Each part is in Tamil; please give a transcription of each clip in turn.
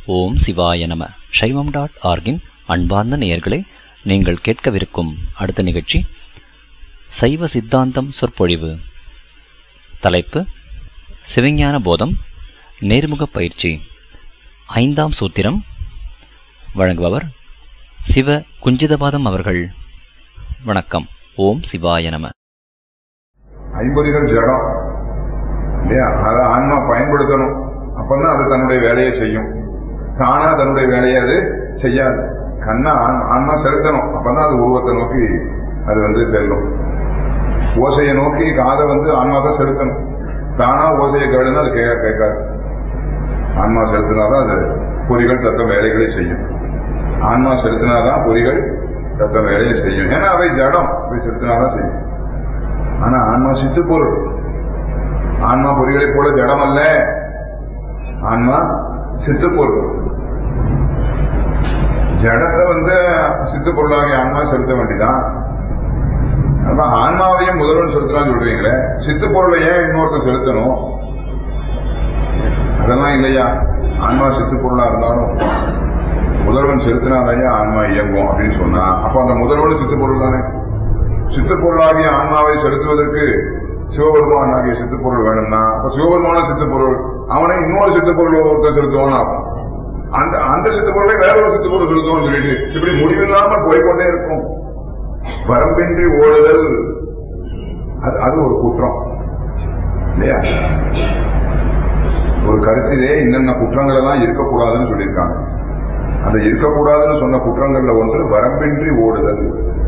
ஓம் சிவாய நம சைவம் டாட் ஆர்கின் அன்பார்ந்த நேயர்களே நீங்கள் கேட்கவிருக்கும் அடுத்த நிகழ்ச்சி சைவ சித்தாந்தம் சொற்பொழிவு தலைப்பு சிவஞான போதம் நேர்முக பயிற்சி ஐந்தாம் சூத்திரம் வழங்குபவர் சிவ குஞ்சிதபாதம் அவர்கள் வணக்கம் ஓம் சிவாய நம ஐம்பொறிகள் ஜடம் இல்லையா அதை ஆன்மா பயன்படுத்தணும் அப்பதான் அது தன்னுடைய வேலையை செய்யும் தானா தன்னுடைய வேலையை அது செய்யாது கண்ணா ஆன்- ஆன்மா செலுத்தணும் அப்பதான் அது உருவத்தை நோக்கி அது வந்து செல்லும் ஓசையை நோக்கி காதை வந்து ஆன்மா தான் செலுத்தணும் தானா ஓசையை கேளுன்னா அது கேட்க கேட்காது ஆன்மா செலுத்தினாதான் அது பொறிகள் தத்த வேலைகளை செய்யும் ஆன்மா செலுத்தினாதான் பொறிகள் தத்த வேலையை செய்யும் ஏன்னா அவை ஜடம் அவை செலுத்தினாதான் செய்யும் ஆனா ஆன்மா சித்து பொருள் ஆன்மா பொறிகளைப் போல ஜடம் அல்ல ஆன்மா சித்து பொருள் ஜடத்தை வந்து சித்து பொருளாகி ஆன்மா செலுத்த வேண்டிதான் அப்ப ஆன்மாவையும் முதல்வன் செலுத்தலாம் சொல்றீங்களே சித்து பொருளை ஏன் இன்னொருத்தர் செலுத்தணும் அதெல்லாம் இல்லையா ஆன்மா சித்து பொருளா இருந்தாலும் முதல்வன் செலுத்தினாதான் ஆன்மா இயங்கும் அப்படின்னு சொன்னா அப்ப அந்த முதல்வன் சித்து பொருள் தானே சித்துப்பொருளாகிய ஆன்மாவை செலுத்துவதற்கு சிவபெருமான் ஆகிய சித்துப்பொருள் வேணும்னா அப்ப சிவபெருமான சித்துப்பொருள் அவனை இன்னொரு சித்துப்பொருள் ஒருத்தர் செலுத்துவான் ஆகும் அந்த அந்த சித்துப்பொருளை வேற ஒரு சித்துப்பொருள் செலுத்துவோம்னு சொல்லிட்டு இப்படி முடிவில்லாமல் போய்க்கொண்டே இருக்கும் வரம்பின்றி ஓடுதல் அது அது ஒரு குற்றம் இல்லையா ஒரு கருத்திலே என்னென்ன குற்றங்கள் எல்லாம் இருக்கக்கூடாதுன்னு சொல்லியிருக்காங்க அந்த இருக்கக்கூடாதுன்னு சொன்ன குற்றங்கள்ல ஒன்று வரம்பின்றி ஓடுதல்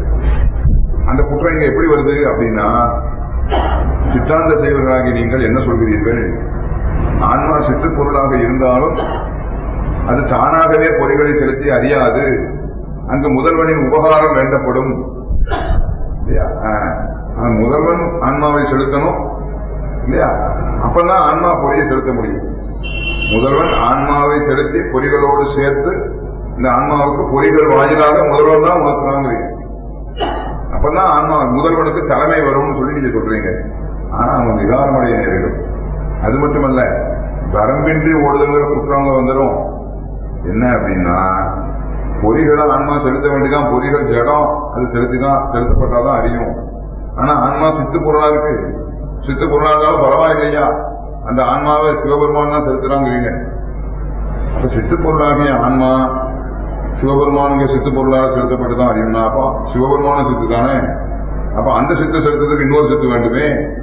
அந்த குற்றம் இங்க எப்படி வருது அப்படின்னா சித்தாந்த செய்வர்களாகி நீங்கள் என்ன சொல்கிறீர்கள் ஆன்மா சித்து பொருளாக இருந்தாலும் அது தானாகவே பொறிகளை செலுத்தி அறியாது அங்கு முதல்வனின் உபகாரம் வேண்டப்படும் இல்லையா? ஆஹ், ஆஹ், முதல்வன் ஆன்மாவை செலுத்தணும் இல்லையா அப்பதான் ஆன்மா பொறியை செலுத்த முடியும் முதல்வன் ஆன்மாவை செலுத்தி பொறிகளோடு சேர்த்து இந்த ஆன்மாவுக்கு பொறிகள் வாயிலாக முதல்வன் தான் உணர்த்துறாங்கிறீங்க அப்பதான் ஆன்மா முதல்வனுக்கு தலைமை வரும்னு சொல்லி நீங்க சொல்றீங்க ஆனா அவன் விகாரமடைய நேரிடும் அது மட்டுமல்ல வரம்பின்றி ஓடுதல்கிற குற்றவங்க வந்துடும் என்ன அப்படின்னா பொறிகளை ஆன்மா செலுத்த வேண்டியதான் பொறிகள் ஜடம் அது செலுத்திதான் செலுத்தப்பட்டாதான் அறியும் ஆனா ஆன்மா சித்து பொருளா இருக்கு சித்து பொருளா இருந்தாலும் பரவாயில்லையா அந்த ஆன்மாவை சிவபெருமான் தான் செலுத்துறாங்கிறீங்க அப்ப சித்து பொருளாகிய ஆன்மா சிவபெருமானுக்கு சித்து பொருளாக செலுத்தப்பட்டு தான் அறியும்னா அப்போ சிவபெருமான சித்து தானே அப்ப அந்த சித்தை செலுத்துறதுக்கு இன்னொரு சித்து வேண்டுமே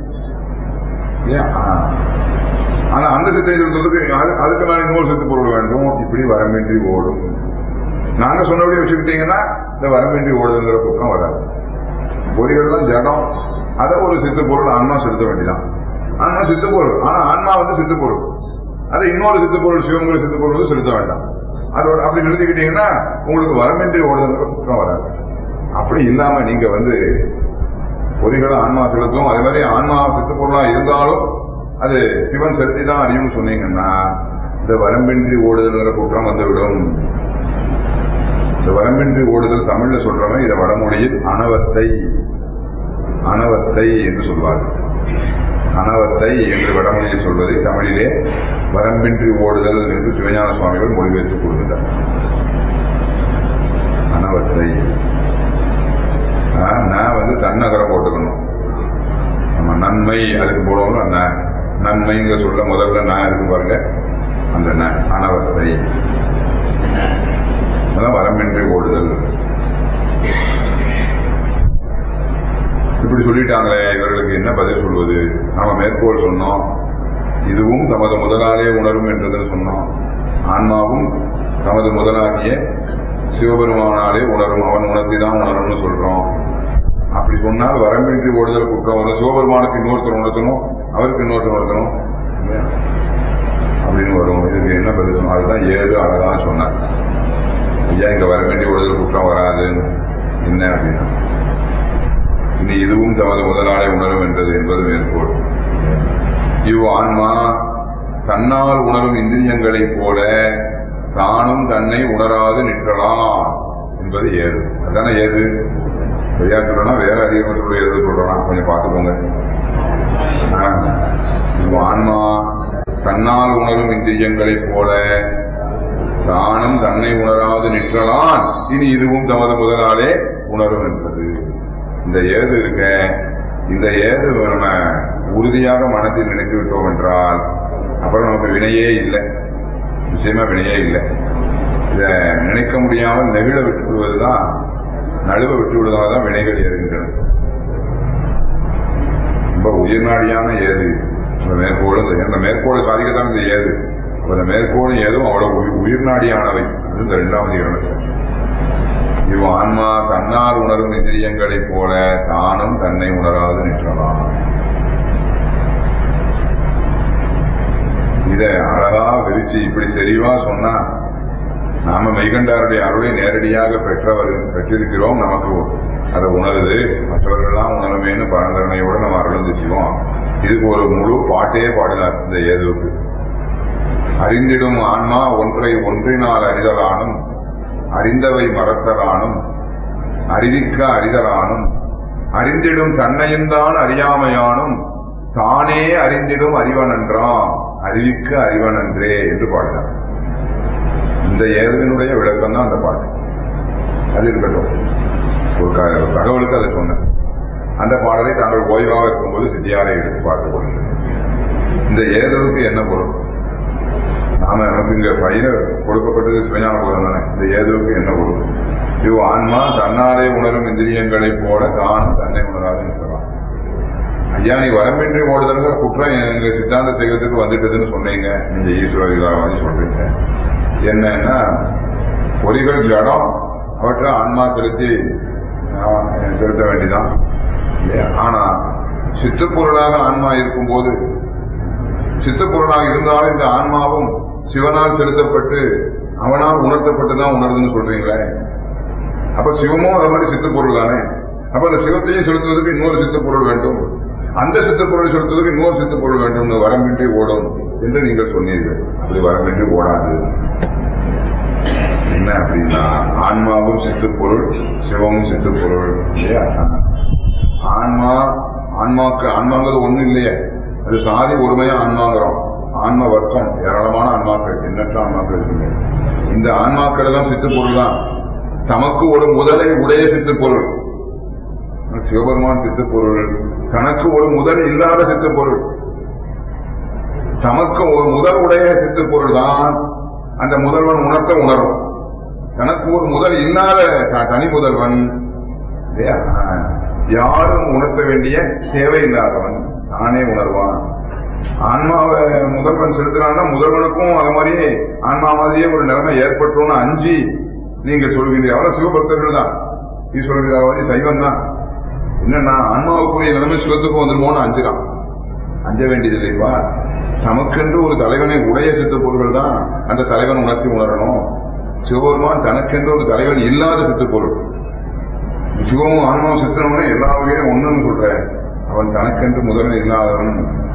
ஏன்? ஆ. ஆனா அந்த சித்தை செலுத்துறதுக்கு அது- அதுக்கு மேல இன்னொரு சித்து பொருள் வேண்டும் இப்படி வரம்பின்றி ஓடும் நாங்க சொன்னபடி வச்சுக்கிட்டீங்கன்னா இந்த வரம்பின்றி ஓடுதுங்கிற குற்றம் வராது பொறிகள் தான் ஜடம் அதை ஒரு சித்து பொருள் ஆன்மா செலுத்த வேண்டியதான் ஆன்மா சித்து பொருள் ஆனா ஆன்மா வந்து சித்து பொருள் அதை இன்னொரு சித்து பொருள் சிவங்கிற சித்து பொருள் வந்து செலுத்த வேண்டாம் அதோட அப்படி நிறுத்திக்கிட்டீங்கன்னா உங்களுக்கு வரமின்றி ஓடுதுங்கிற குற்றம் வராது அப்படி இல்லாம நீங்க வந்து பொறிகளை ஆன்மா செலுத்தும் அதே மாதிரி ஆன்மா சித்து பொருளா இருந்தாலும் அது சிவன் செலுத்தி தான் அறியும்னு சொன்னீங்கன்னா இந்த வரம்பின்றி ஓடுதல்ங்கிற குற்றம் வந்துவிடும் இந்த வரம்பின்றி ஓடுதல் தமிழ்ல சொல்றவன் இதை வடமொழியில் அனவத்தை அனவத்தை என்று சொல்வார்கள் அனவத்தை என்று வடமொழியில் சொல்வதை தமிழிலே வரம்பின்றி ஓடுதல் என்று சிவஞான சுவாமிகள் மொழிபெயர்த்து கொடுக்கின்றார் அனவத்தை ஆ, நான் வந்து தன்னகரம் போட்டுக்கணும் நம்ம நன்மை அதுக்கு போடுவோம்ல ந நன்மைங்க சொல்ல முதல்ல நான் இருக்கு பாருங்க அந்த ந அனவத்தை அதான் வரம்பின்றி ஓடுதல் இப்படி சொல்லிட்டாங்களே இவர்களுக்கு என்ன பதில் சொல்வது நாம மேற்கோள் சொன்னோம் இதுவும் தமது முதலாலே உணரும் என்றதுன்னு சொன்னோம் ஆன்மாவும் தமது முதலாகிய சிவபெருமானாலே உணரும் அவன் உணர்த்தி தான் உணரும்னு சொல்றோம் அப்படி சொன்னால் வரம்பின்றி ஓடுதல் குற்றம் வரும் சிவபெருமானுக்கு இன்னொருத்தர் உணர்த்தணும் அவருக்கு இன்னொருத்தர் உணர்த்தணும் இல்லையா? அப்படின்னு வரும் இதுக்கு என்ன பதில் சொன்னோம் அதுதான் ஏழு அழகா சொன்னார் ஐயா இங்க வரவேண்டிய ஓடுதல் குற்றம் வராது என்ன அப்படின்னா இனி இதுவும் தமது முதலாளை உணரும் என்றது என்பது மேற்கோள் இவ் ஆன்மா தன்னால் உணரும் இந்திரியங்களைப் போல தானும் தன்னை உணராது நிற்றலாம் என்பது ஏது அதானே ஏது சரியா சொல்லணும் வேற அதிகமத்துடைய எது சொல்றோம் கொஞ்சம் பார்த்துக்கோங்க ஆ. இவ் ஆன்மா தன்னால் உணரும் இந்திரியங்களைப் போல தன்னை உணராது நிற்றலான் இனி இதுவும் தமது முதலாலே உணரும் என்பது இந்த ஏது இருக்க இந்த ஏது நம்ம உறுதியாக மனத்தில் நினைத்து விட்டோம் என்றால் அப்புறம் நமக்கு வினையே இல்லை நிச்சயமா வினையே இல்லை இத நினைக்க முடியாமல் நெகிழ விட்டு விடுவதுதான் நழுவ விட்டு விடுவதால்தான் வினைகள் ஏறுகின்றன ரொம்ப உயிர்நாடியான ஏது இந்த மேற்கோள் இந்த மேற்கோளை சாதிக்கத்தான் இந்த ஏது அப்ப இந்த மேற்கோளும் ஏதும் அவ்வளவு உயிர்- உயிர்நாடியானவை அது இந்த இரண்டாவது இரணத்தில் இவ் ஆன்மா தன்னால் உணரும் இந்திரியங்களைப் போல தானும் தன்னை உணராது நிற்றலாம் இத அழகா விரிச்சு இப்படி செறிவா சொன்னா நாம மெய்கண்டாருடைய அருளை நேரடியாக பெற்றவர் பெற்றிருக்கிறோம் நமக்கு அதை உணருது மற்றவர்கள்லாம் உணருமேன்னு பரந்தரணையோட நம்ம அருளுந்து செய்வோம் இதுக்கு ஒரு முழு பாட்டே பாடினார் இந்த ஏதுவுக்கு அறிந்திடும் ஆன்மா ஒன்றை ஒன்றினால் அறிதலானும் அறிந்தவை மறத்தலானும் அறிவிக்க அறிதலானும் அறிந்திடும் தன்னையும்தான் அறியாமையானும் தானே அறிந்திடும் அறிவனன்றாம் அறிவிக்க அறிவனன்றே என்று பாடினார் இந்த ஏதுவினுடைய விளக்கம் தான் அந்த பாட்டு அது இருக்கட்டும் ஒரு க- ஒரு தகவலுக்கு அதை சொன்னேன் அந்த பாடலை தாங்கள் ஓய்வாக இருக்கும்போது சித்தியாரை எடுத்து பார்த்துக் கொள்ளுங்கள் இந்த ஏதலுக்கு என்ன பொருள் நாம நமக்கு இங்க பயிர கொடுக்கப்பட்டது சிவஞான போதம் தானே இந்த ஏதுவுக்கு என்ன பொருள் இவ் ஆன்மா தன்னாலே உணரும் இந்திரியங்களைப் போல தானும் தன்னை உணராது இருக்கலாம் ஐயா நீ வரம்பின்றி ஓடுதல்கிற குற்றம் எங்க சித்தாந்த சைவத்துக்கு வந்துட்டதுன்னு சொன்னீங்க நீங்க ஈஸ்வரவாதி சொல்றீங்க என்னன்னா பொறிகள் ஜடம் அவற்றை ஆன்மா செலுத்தி ஆஹ், செலுத்த வேண்டிதான் இல்லையா? ஆனா சித்துப்பொருளாக ஆன்மா இருக்கும்போது சித்துப்பொருளாக இருந்தாலும் இந்த ஆன்மாவும் சிவனால் செலுத்தப்பட்டு அவனால் உணர்த்தப்பட்டு தான் உணருதுன்னு சொல்றீங்களே அப்ப சிவமும் அது மாதிரி சித்துப்பொருள் தானே அப்ப அந்த சிவத்தையும் செலுத்துவதற்கு இன்னொரு சித்துப்பொருள் வேண்டும் அந்த சித்துப்பொருளை செலுத்துவதற்கு இன்னொரு சித்துப்பொருள் வேண்டும் வரம்பின்றி ஓடும் என்று நீங்கள் சொன்னீர்கள் அப்படி வரம்பின்றி ஓடாது என்ன அப்படின்னா ஆன்மாவும் சித்துப்பொருள் சிவமும் சித்துப்பொருள் இல்லையா ஆன்மா ஆன்மாக்கு ஆன்மாங்கிறது ஒண்ணு இல்லையே அது சாதி ஒருமையா ஆன்மாங்கிறோம் ஆன்ம வர்க்கம் ஏராளமான ஆன்மாக்கள் எண்ணற்ற ஆன்மாக்கள் இருக்குங்க இந்த ஆன்மாக்கள் எல்லாம் சித்துப்பொருள் தான் தமக்கு ஒரு முதலை உடைய சித்துப்பொருள் சிவபெருமான் சித்துப்பொருள் தனக்கு ஒரு முதல் இல்லாத சித்துப்பொருள் தமக்கு ஒரு முதல் உடைய சித்துப்பொருள் தான் அந்த முதல்வன் உணர்த்த உணரும் தனக்கு ஒரு முதல் இல்லாத த- தனி முதல்வன் இல்லையா? யாரும் உணர்த்த வேண்டிய தேவையில்லாதவன் தானே உணர்வான் ஆன்மாவை முதல்வன் செலுத்தினான்னா முதல்வனுக்கும் அது மாதிரியே ஆன்மா மாதிரியே ஒரு நிலைமை ஏற்பட்டும்னு அஞ்சி நீங்கள் சொல்கிறீர்கள் அவரை சிவபக்தர்கள் தான் ஈஸ்வரன் சைவம் தான் என்னன்னா ஆன்மாவுக்குரிய நிலைமை சிவத்துக்கும் வந்துருமோன்னு அஞ்சுறான் அஞ்ச வேண்டியதில்லைப்பா தமக்கென்று ஒரு தலைவனை உடைய சித்த பொருள்கள் தான் அந்த தலைவன் உணர்த்தி உணரணும் சிவபெருமான் தனக்கென்று ஒரு தலைவன் இல்லாத சித்து பொருள் சிவமும் ஆன்மாவும் சித்தனவனே எல்லா வகையிலும் ஒண்ணுன்னு சொல்ற அவன் தனக்கென்று முதலில் இல்லாதவன்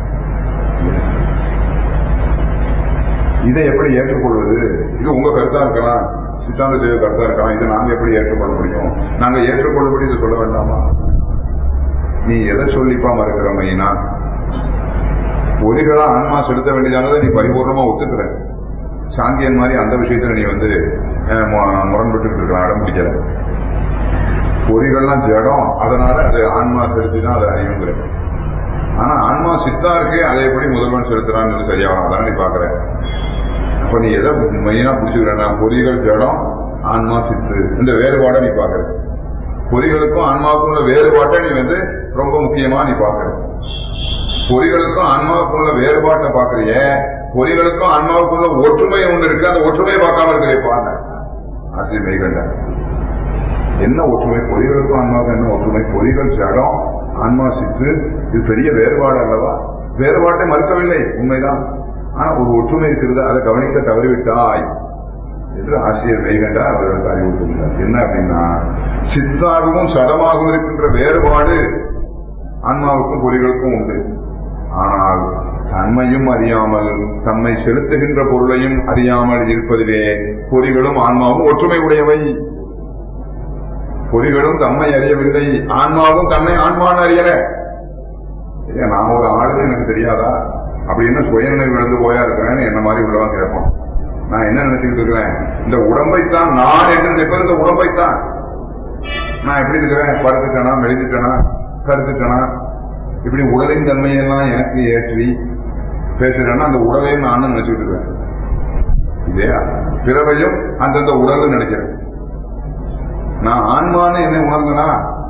இதை எப்படி ஏற்றுக்கொள்வது இது உங்க கருத்தா இருக்கலாம் சித்தாந்த தேவ கருத்தா இருக்கலாம் இதை நாங்க எப்படி ஏற்றுக்கொள்ள முடியும் நாங்க ஏற்றுக்கொள்ளபடி இதை சொல்ல வேண்டாமா நீ எதை சொல்லிப்பா மறுக்கிற மையினா ஒலிகளா ஆன்மா செலுத்த வேண்டியதானதை நீ பரிபூர்ணமா ஒத்துக்கிற சாங்கியன் மாதிரி அந்த விஷயத்துல நீ வந்து அஹ், மு- முரண்பட்டு இருக்கலாம் அடம் பிடிக்கல பொறிகள்லாம் ஜடம் அதனால அது ஆன்மா செலுத்தி தான் அதை அறியுங்கிற ஆனா ஆன்மா சித்தா இருக்கு அதை எப்படி முதல்வன் செலுத்துறான்னு சொல்லி சரியாகும் அதான் நீ பாக்குற அப்ப நீ எதை மெயினா புடிச்சுக்கிறா பொறிகள் ஜடம் ஆன்மா சித்து இந்த வேறுபாடை நீ பாக்குற பொறிகளுக்கும் ஆன்மாவுக்கும் உள்ள வேறுபாட்டை நீ வந்து ரொம்ப முக்கியமா நீ பாக்குற பொறிகளுக்கும் ஆன்மாவுக்கும் உள்ள வேறுபாட்டை பாக்குறிய பொறிகளுக்கும் ஆன்மாவுக்குள்ள ஒற்றுமை ஒண்ணு இருக்கு அந்த ஒற்றுமையை பார்க்காம இருக்கிறேப்பா ஆசிரியர் மெய்கண்ட என்ன ஒற்றுமை பொறிகளுக்கும் ஆன்மாவுக்கும் என்ன ஒற்றுமை பொறிகள் ஜடம் ஆன்மா சித்து இது பெரிய வேறுபாடு அல்லவா வேறுபாட்டை மறுக்கவில்லை உண்மைதான் ஆனா ஒரு ஒற்றுமை இருக்கிறது அதை கவனிக்க தவறிவிட்டாய் என்று ஆசிரியர் மெய்கண்டார் அவர்களுக்கு அறிவுறுத்துகிறார் என்ன அப்படின்னா சித்தாகவும் சடமாகவும் இருக்கின்ற வேறுபாடு ஆன்மாவுக்கும் பொறிகளுக்கும் உண்டு ஆனால் தன்மையும் அறியாமல் தம்மை செலுத்துகின்ற பொருளையும் அறியாமல் இருப்பதிலே பொறிகளும் ஆன்மாவும் ஒற்றுமை உடையவை பொறிகளும் தம்மை அறியவில்லை ஆன்மாவும் தன்னை ஆன்மான்னு அறியல இல்லையா, நான் ஒரு ஆளுன்னு எனக்கு தெரியாதா அப்படின்னு சுயநினைவு இழந்து போயா இருக்கிறேன்னு என்ன மாதிரி உள்ளவன் கேட்பான் நான் என்ன நினைச்சுக்கிட்டு இருக்கிறேன் இந்த உடம்பைத்தான் நான் என்று நினைப்பது இந்த உடம்பைத்தான் நான் எப்படி இருக்கிறேன் படுத்துட்டேனா மெலிந்துட்டேனா கருத்துட்டேனா இப்படி உடலின் தன்மையெல்லாம் எனக்கு ஏற்றி பேசுறேன்னா அந்த உடலை நான் நினைச்சுட்டு இருக்கேன் இல்லையா பிறவையும் அந்தந்த உடல் நினைக்கிறேன் நான் ஆன்மான்னு என்ன உணர்ந்தனா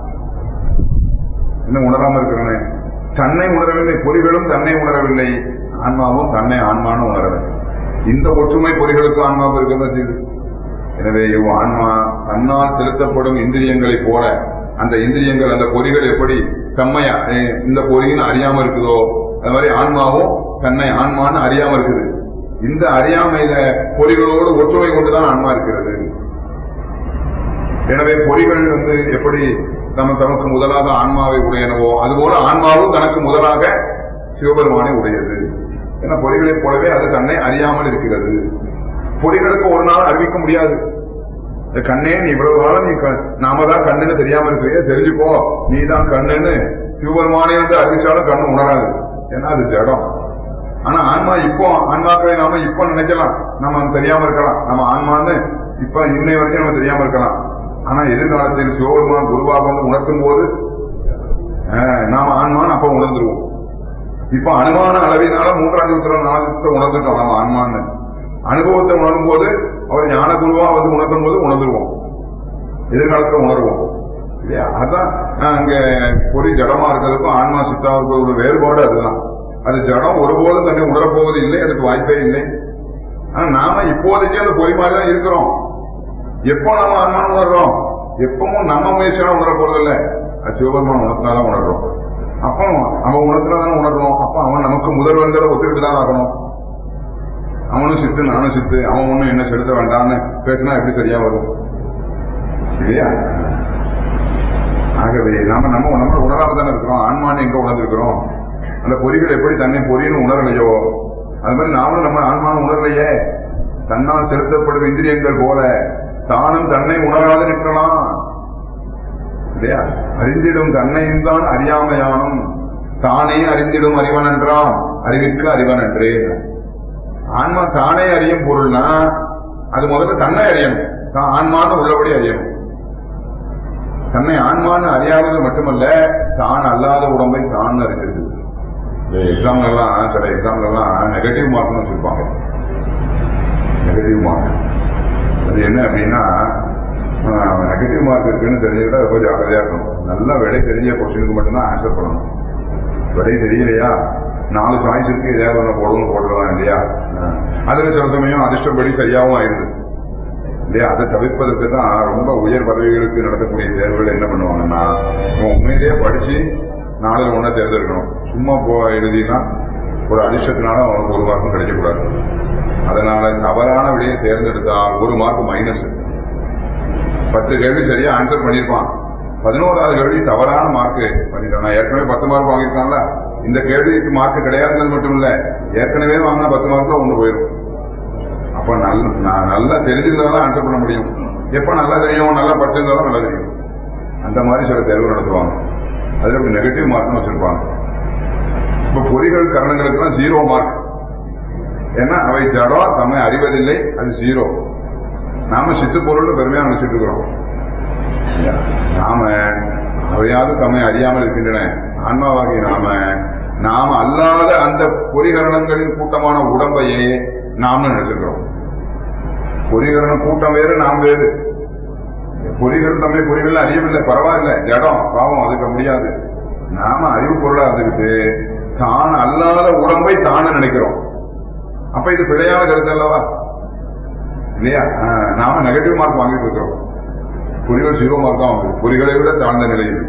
என்ன உணராம இருக்கிறேனே தன்னை உணரவில்லை பொறிகளும் தன்னை உணரவில்லை ஆன்மாவும் தன்னை ஆன்மான்னு உணரவில்லை இந்த ஒற்றுமை பொறிகளுக்கும் ஆன்மாவுக்கு இருக்கிறதா செய்யுது எனவே இவ் ஆன்மா தன்னால் செலுத்தப்படும் இந்திரியங்களைப் போல அந்த இந்திரியங்கள் அந்த பொறிகள் எப்படி தம்மை அஹ், இந்த பொறியின் அறியாம இருக்குதோ அது மாதிரி ஆன்மாவும் தன்னை ஆன்மான்னு அறியாம இருக்குது இந்த அறியாமையில பொறிகளோடு ஒற்றுமை கொண்டுதான் ஆன்மா இருக்கிறது எனவே பொறிகள் வந்து எப்படி தம தமக்கு முதலாக ஆன்மாவை உடையனவோ அதுபோல ஆன்மாவும் தனக்கு முதலாக சிவபெருமானை உடையது ஏன்னா பொறிகளைப் போலவே அது தன்னை அறியாமல் இருக்கிறது பொறிகளுக்கு ஒரு நாள் அறிவிக்க முடியாது இந்த கண்ணே நீ இவ்வளவு காலம் நீ க- நாம தான் கண்ணுன்னு தெரியாம இருக்கிறிய தெரிஞ்சுக்கோ நீ தான் கண்ணுன்னு சிவபெருமானே வந்து அறிவிச்சாலும் கண்ணு உணராது ஏன்னா அது ஜடம் ஆனா ஆன்மா இப்போ ஆன்மாக்களை நாம இப்போ நினைக்கலாம் நம்ம தெரியாம இருக்கலாம் நம்ம ஆன்மான்னு இப்ப இன்னை வரைக்கும் நம்ம தெரியாம இருக்கலாம் ஆனா எதிர்காலத்தில் சிவபெருமான் குருவாக வந்து உணர்த்தும் போது ஆஹ், நாம ஆன்மான்னு அப்ப உணர்ந்துருவோம் இப்ப அனுமான அளவினால மூன்றாம் சூத்திர நாளத்தை உணர்ந்துட்டோம் நம்ம ஆன்மான்னு அனுபவத்தை உணரும் போது அவர் ஞான குருவா வந்து உணர்த்தும் போது உணர்ந்துருவோம் எதிர்காலத்துல உணர்வோம் இல்லையா அதான் ஆஹ், அங்க பொறி ஜடமா இருக்கிறதுக்கும் ஆன்மா சித்தா இருக்கிறதோட வேறுபாடு அதுதான் அது ஜடம் ஒருபோதும் தன்னை உணரப்போவது இல்லை அதுக்கு வாய்ப்பே இல்லை ஆனா நாம இப்போதைக்கு அந்த பொறி மாதிரி தான் இருக்கிறோம் எப்போ நாம ஆன்மான்னு உணர்றோம் எப்பவும் நம்ம முயற்சியால உணர போறதில்ல அது சிவபெருமான் உணர்த்தினாதான் உணர்றோம் அப்போ அவன் உணர்த்தினாதானே உணர்றோம் அப்ப அவன் நமக்கு முதல்வன்களை ஒத்துக்கிட்டு தான் ஆகணும் அவனும் சித்து நானும் சித்து அவன் ஒண்ணும் என்ன செலுத்த வேண்டாம்னு பேசினா எப்படி சரியா வரும் இல்லையா ஆகவே நாம நம்ம நம்ம உணராம தானே இருக்கிறோம் ஆன்மான்னு எங்க உணர்ந்திருக்கிறோம் அந்த பொறிகள் எப்படி தன்னை பொறின்னு உணரலையோ அது மாதிரி நாமளும் நம்ம ஆன்மான்னு உணரலையே தன்னால் செலுத்தப்படும் இந்திரியங்கள் போல தானும் தன்னை உணராது நிற்கலாம் இல்லையா அறிந்திடும் தன்னையும் தான் அறியாமையானும் தானே அறிந்திடும் அறிவன் என்றான் அறிவிற்கு அறிவன் என்றே ஆன்மா தானே அறியும் பொருள்னா அது முதல்ல தன்னை அறியணும் தான் ஆன்மான்னு உள்ளபடி அறியணும் தன்னை ஆன்மான்னு அறியாதது மட்டுமல்ல தான் அல்லாத உடம்பை தான் அறிந்திருக்கு எக்ஸாம்ல எல்லாம் சில எக்ஸாம்ல எல்லாம் நெகட்டிவ் மார்க்னு வச்சிருப்பாங்க நெகட்டிவ் மார்க் அது என்ன அப்படின்னா நெகட்டிவ் மார்க் இருக்குன்னு தெரிஞ்சுக்கிட்டா ரொம்ப ஜாக்கிரதையா இருக்கணும் நல்லா விடை தெரிஞ்ச கொஸ்டினுக்கு மட்டும்தான் ஆன்சர் பண்ணணும் விடை தெரியலையா நாலு சாய்ஸ் இருக்கு இதே ஒன்று போடணும் போட்டுடலாம் இல்லையா அதுல சில சமயம் அதிர்ஷ்டப்படி சரியாகவும் ஆயிடுது இல்லையா அதை தவிர்ப்பதற்கு தான் ரொம்ப உயர் பதவிகளுக்கு நடத்தக்கூடிய தேர்வுகள் என்ன பண்ணுவாங்கன்னா இவன் உண்மையிலேயே படிச்சு நாளில் ஒன்றை தேர்ந்தெடுக்கணும் சும்மா போ எழுதினா ஒரு அதிர்ஷ்டத்தினால அவனுக்கு ஒரு மார்க்கும் கிடைக்கக்கூடாது அதனால தவறான விடையை தேர்ந்தெடுத்தா ஒரு மார்க் மைனஸ் பத்து கேள்வி சரியா ஆன்சர் பண்ணியிருப்பான் பதினோராவது கேள்வி தவறான மார்க் பண்ணிட்டான் நான் ஏற்கனவே பத்து மார்க் வாங்கியிருக்கான்ல இந்த கேள்விக்கு மார்க் கிடையாதுங்கிறது மட்டும் இல்ல ஏற்கனவே வாங்கினா பத்து மார்க்ல ஒண்ணு போயிடும் அப்ப நல்ல நான் நல்லா தெரிஞ்சிருந்தாதான் ஆன்சர் பண்ண முடியும் எப்ப நல்லா தெரியும் நல்லா படிச்சிருந்தாலும் நல்லா தெரியும் அந்த மாதிரி சில தேர்வு நடத்துவாங்க அதுல இப்படி நெகட்டிவ் மார்க்னு வச்சிருப்பாங்க இப்ப பொறிகள் கரணங்களுக்கெல்லாம் ஜீரோ மார்க் ஏன்னா அவை ஜடம் தம்மை அறிவதில்லை அது ஜீரோ நாம சித்து பொருள் பெருமையா நினைச்சிட்டு இருக்கிறோம் இல்லையா? நாம அவையாவது தம்மை அறியாமல் இருக்கின்றன ஆன்மாவாகிய நாம நாம அல்லாத அந்த பொறிகரணங்களின் கூட்டமான உடம்பையே நாம நினைச்சிருக்கிறோம் பொறிகரண கூட்டம் வேறு நாம் வேறு பொறிகள் தம்மை பொறிகள் அறியவில்லை பரவாயில்ல ஜடம் பாவம் அதுக்கு முடியாது நாம அறிவு பொருளா இருந்துக்கிட்டு தான் அல்லாத உடம்பை தானே நினைக்கிறோம் அப்ப இது பிழையான கருத்து அல்லவா இல்லையா ஆஹ், நாம நெகட்டிவ் மார்க் வாங்கிட்டு இருக்கிறோம் பொறிகள் ஜீரோ மார்க் தான் வாங்குது பொறிகளை விட தாழ்ந்த நிலையில்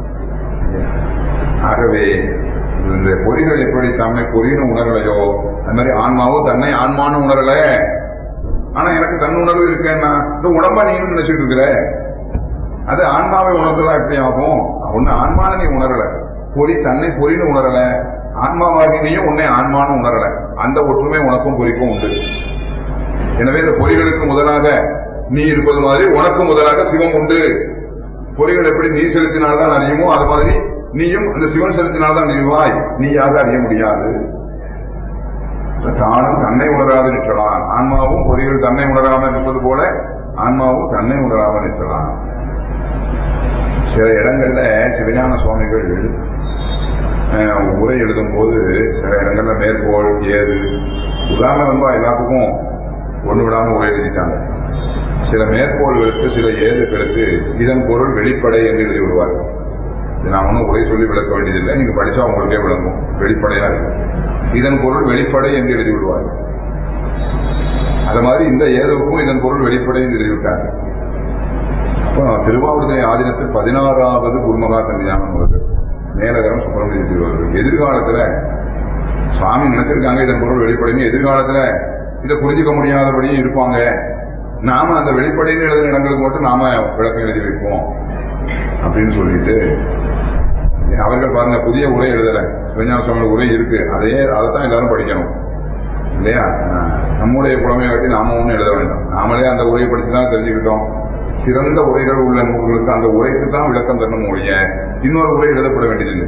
ஆகவே இந்த பொறிகள் எப்படி தம்மை பொறின்னு உணரலையோ அது மாதிரி ஆன்மாவும் தன்னை ஆன்மான்னு உணரல ஆனா எனக்கு தன் உணர்வு இருக்கேன்னா இந்த உடம்ப நீனும் நினைச்சிட்டு இருக்கிற அது ஆன்மாவை உணர்ந்ததா எப்படி ஆகும் ஒண்ணு ஆன்மான நீ உணரல பொறி தன்னை பொறின்னு உணரல ஆன்மாவாகி நீயும் உன்னை ஆன்மான்னு உணரல அந்த ஒற்றுமை உனக்கும் பொறிக்கும் உண்டு எனவே இந்த பொறிகளுக்கு முதலாக நீ இருப்பது மாதிரி உனக்கு முதலாக சிவம் உண்டு பொறிகள் எப்படி நீ செலுத்தினால்தான் அறியுமோ அது மாதிரி நீயும் அந்த சிவன் செலுத்தினால்தான் அறிவாய் நீயாக அறிய முடியாது தானும் தன்னை உணராது நிற்றலாம் ஆன்மாவும் பொறிகள் தன்னை உணராமல் இருப்பது போல ஆன்மாவும் தன்னை உணராமல் நிற்றலாம் சில இடங்கள்ல சிவஞான சுவாமிகள் அஹ், உரை எழுதும் போது சில இடங்கள்ல மேற்கோள் ஏது உதாரணம் ரொம்ப எல்லாத்துக்கும் ஒண்ணு விடாம உரை எழுதிட்டாங்க சில மேற்கோள்களுக்கு சில ஏதுகளுக்கு இதன் பொருள் வெளிப்படை என்று எழுதி விடுவார்கள் இது நான் ஒன்றும் உரை சொல்லி விளக்க வேண்டியதில்லை நீங்க படிச்சா உங்களுக்கே விளங்கும் வெளிப்படையா இருக்கு இதன் பொருள் வெளிப்படை என்று எழுதி விடுவார்கள் அது மாதிரி இந்த ஏதுவுக்கும் இதன் பொருள் வெளிப்படை என்று எழுதி விட்டாங்க அப்போ திருவாவூர்துறை ஆதீனத்தில் பதினாறாவது குருமகா சன்னிதானம் அவர்கள் மேலகரம் சுப்பிரமணிய சிறுவர்கள் எதிர்காலத்துல சுவாமி நினைச்சிருக்காங்க இதன் பொருள் வெளிப்படைன்னு எதிர்காலத்துல இதை புரிஞ்சுக்க முடியாதபடியும் இருப்பாங்க நாம அந்த வெளிப்படைன்னு எழுதின இடங்களுக்கு மட்டும் நாம விளக்கம் எழுதி வைப்போம் அப்படின்னு சொல்லிட்டு அவர்கள் பாருங்க புதிய உரை எழுதல சிவஞான சுவாமி உரை இருக்கு அதே அதை தான் எல்லாரும் படிக்கணும் இல்லையா ஆஹ் நம்முடைய புலமையை காட்டி நாம ஒன்றும் எழுத வேண்டாம் நாமளே அந்த உரையை படிச்சு தான் தெரிஞ்சுக்கிட்டோம் சிறந்த உரைகள் உள்ள நூல்களுக்கு அந்த உரைக்கு தான் விளக்கம் தரணும் ஒழிய இன்னொரு உரை எழுதப்பட வேண்டியதில்லை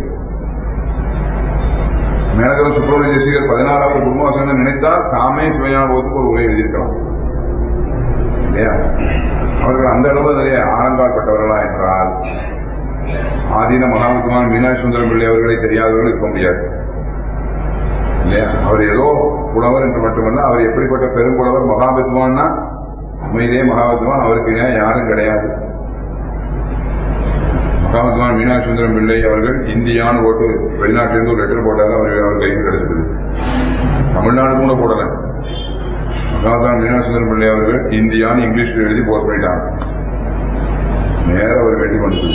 மேலகரம் சுப்பிரமணிய தேசிகர் பதினாறாவது குருவாசனை நினைத்தால் தாமே சிவஞான போதுக்கு ஒரு உரை எழுதியிருக்கலாம் இல்லையா அவர்கள் அந்த அளவு நிறைய ஆழங்கால்பட்டவர்களா என்றால் ஆதீன மகாவித்வான் மீனாட்சி சுந்தரம் பிள்ளை அவர்களை தெரியாதவர்கள் இருக்க முடியாது இல்லையா அவர் ஏதோ புலவர் என்று மட்டுமல்ல அவர் எப்படிப்பட்ட பெரும்புலவர் மகாவித்வான்னா உண்மையிலேயே மகாவித்வான் அவருக்கு இணையா யாரும் கிடையாது மகாவித்வான் மீனாட்சி சுந்தரம் பிள்ளை அவர்கள் இந்தியான்னு போட்டு வெளிநாட்டிலிருந்து ஒரு லெட்டர் போட்டாங்க அவர் அவர் கைக்கு கிடைச்சது தமிழ்நாடு கூட போடல மகாவித்வான் மீனாட்சி சுந்தரம் பிள்ளை அவர்கள் இந்தியான்னு இங்கிலீஷ்ல எழுதி போஸ்ட் பண்ணிட்டாங்க நேர அவர் வேண்டி வந்தது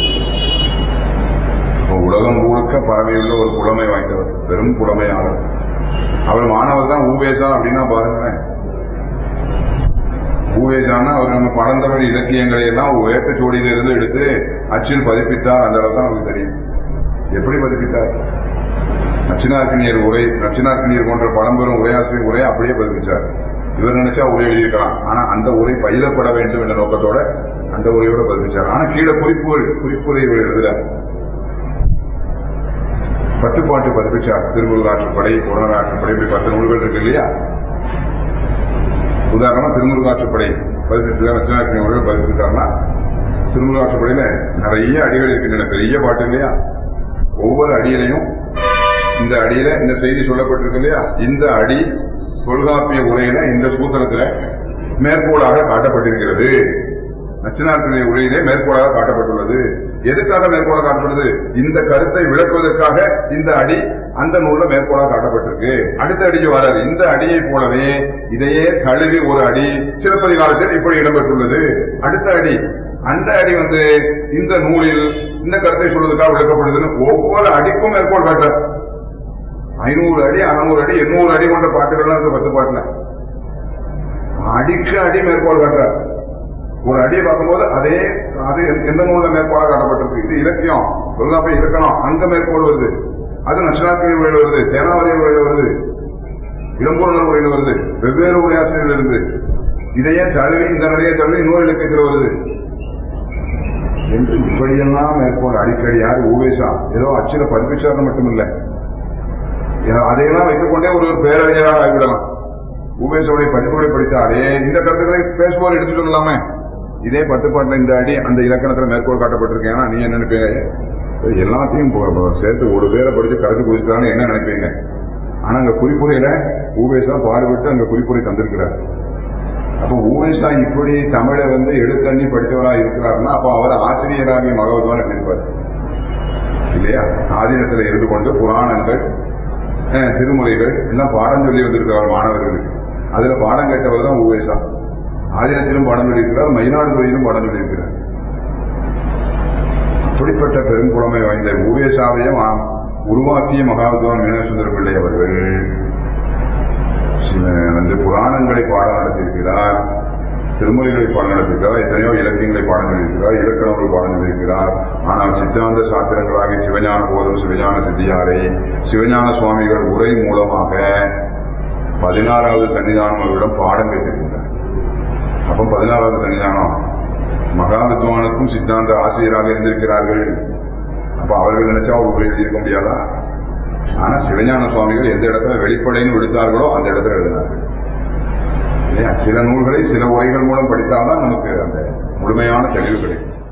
உலகம் முழுக்க பரவியுள்ள ஒரு புலமை வாய்ந்தவர் பெரும் புலமையாளர் அவர் மாணவர் தான் ஊவேசா அப்படின்னா பாருங்களேன் ஊவேசான்னா அவர் நம்ம பழந்தமிழ் இலக்கியங்களை எல்லாம் வேட்டச்சோடியிலிருந்து எடுத்து அச்சில் பதிப்பித்தார் அந்த அளவு தான் நமக்கு தெரியும் எப்படி பதிப்பித்தார் நச்சினார்க்கினியர் உரை நச்சினார்க்கினியர் போன்ற பழம்பெரும் உரையாசிரியர் உரையை அப்படியே பதிப்பிச்சார் இவர் நினைச்சா உரை எழுதியிருக்கலாம் ஆனா அந்த உரை பயிலப்பட வேண்டும் என்ற நோக்கத்தோட அந்த உரையோட பதிப்பிச்சார் ஆனா கீழே குறிப்புகள் குறிப்புரை இவர் எழுதுறார் பத்து பாட்டு பதிப்பிச்சார் திருமுருகாற்றுப்படை புறநாற்றுப்படை இப்படி பத்து நூல்கள் இருக்கு இல்லையா உதாரணமா திருமுருகாற்றுப்படை பதிப்பிச்சிருக்கார் நச்சினார்க்கினி அவர்கள் பதிப்பிச்சிருக்காருன்னா திருமுருகாற்றுப்படையில நிறைய அடிகள் இருக்கின்றன பெரிய பாட்டு இல்லையா ஒவ்வொரு அடியிலையும் இந்த அடியில இந்த செய்தி சொல்லப்பட்டிருக்கு இல்லையா இந்த அடி தொல்காப்பிய உரையில இந்த சூத்திரத்துல மேற்கோளாக காட்டப்பட்டிருக்கிறது நச்சினார்க்கிணி உரையிலே மேற்கோளாக காட்டப்பட்டுள்ளது எதுக்காக மேற்கோளாக காட்டப்படுது இந்த கருத்தை விளக்குவதற்காக இந்த அடி அந்த நூல்ல மேற்கோளாக காட்டப்பட்டிருக்கு அடுத்த அடிக்கு வராது இந்த அடியை போலவே இதையே கழுவி ஒரு அடி சிலப்பதிகாரத்தில் இப்படி இடம்பெற்றுள்ளது அடுத்த அடி அந்த அடி வந்து இந்த நூலில் இந்த கருத்தை சொல்வதற்காக விளக்கப்படுதுன்னு ஒவ்வொரு அடிக்கும் மேற்கோள் காட்டுற ஐநூறு அடி அறுநூறு அடி எண்ணூறு அடி கொண்ட பாட்டுகள்லாம் இருக்கு பத்து பாட்டுல அடிக்கு அடி மேற்கோள் காட்டுறார் ஒரு அடியை பார்க்கும்போது அதே அது எந்த- எந்த நூல்ல மேற்கோளாக காட்டப்பட்டிருக்கு இது இலக்கியம் தொல்காப்பிய இலக்கணம் அங்க மேற்கோள் வருது அது நட்சநாட்கள் உரையில் வருது சேனாவரி உரையில் வருது இளம்பூர்ணர் உரையில் வருது வெவ்வேறு உரையாசிரியர்கள் இருந்து இதையே தழுவி இந்த நிறைய தழுவி இன்னொரு இலக்கியத்தில் வருது என்று இப்படியெல்லாம் மேற்கோள் அடிக்கடி யார் ஊவேசா ஏதோ அச்சில பதிப்பிச்சார்னு மட்டும் இல்லை அதையெல்லாம் வைத்துக்கொண்டே ஒரு ஒரு பேரறிஞராக ஆகிவிடலாம் உபேசோடைய பதிப்புகளை படித்தாலே இந்த கருத்துக்களை பேசுவோர் எடுத்து சொல்லலாமே இதே பத்து பாட்டுல இந்த அடி அந்த இலக்கணத்துல மேற்கோள் காட்டப்பட்டிருக்கேன் ஆனா நீ என்ன நினைப்பீங்க இது எல்லாத்தையும் போ- போ- சேர்த்து ஒரு பேரை படிச்சு கருத்து குதிச்சான்னு என்ன நினைப்பீங்க ஆனா அங்க குறிப்புரையில ஊவேசா பாடுபட்டு அங்க குறிப்புரை தந்திருக்கிறார் அப்ப ஊவேசா இப்படி தமிழை வந்து எடுத்தண்ணி படித்தவரா இருக்கிறாருன்னா அப்ப அவர் ஆசிரியராகிய மகவத்வான் எப்படி இருப்பார் இல்லையா ஆதீனத்துல இருந்து கொண்டு புராணங்கள் அஹ், திருமுறைகள் எல்லாம் பாடம் சொல்லி வந்திருக்கிறார் மாணவர்களுக்கு அதுல பாடம் கேட்டவர் தான் ஊவேசா ஆதீனத்திலும் பாடம் சொல்லியிருக்கிறார் மயிலாடுதுறையிலும் பாடம் சொல்லியிருக்கிறார் அப்படிப்பட்ட பெரும்புலமை வாய்ந்த ஊவேசாவையும் ஆ- உருவாக்கிய மகாவித்வான் மீனாசுந்தர பிள்ளை அவர்கள் சில வந்து புராணங்களை பாடம் நடத்தியிருக்கிறார் திருமுறைகளை பாடம் நடத்தியிருக்கிறார் எத்தனையோ இலக்கியங்களை பாடம் எழுதியிருக்கிறார் இலக்கணங்கள் பாடம் எழுதியிருக்கிறார் ஆனால் சித்தாந்த சாத்திரங்களாகிய சிவஞான போதும் சிவஞான சித்தியாரை சிவஞான சுவாமிகள் உரை மூலமாக பதினாறாவது சன்னிதானம் அவர்களிடம் பாடம் கேட்டிருக்கிறார் அப்போ பதினாறாவது சன்னிதானம் மகாவித்வானுக்கும் சித்தாந்த ஆசிரியராக இருந்திருக்கிறார்கள் அப்ப அவர்கள் நினைச்சா ஒரு உரை எழுதியிருக்க முடியாதா ஆனா சிவஞான சுவாமிகள் எந்த இடத்துல வெளிப்படைன்னு விடுத்தார்களோ அந்த இடத்துல எழுதினார்கள் இல்லையா சில நூல்களை சில உரைகள் மூலம் படித்தால்தான் நமக்கு அந்த முழுமையான தெளிவு கிடைக்கும்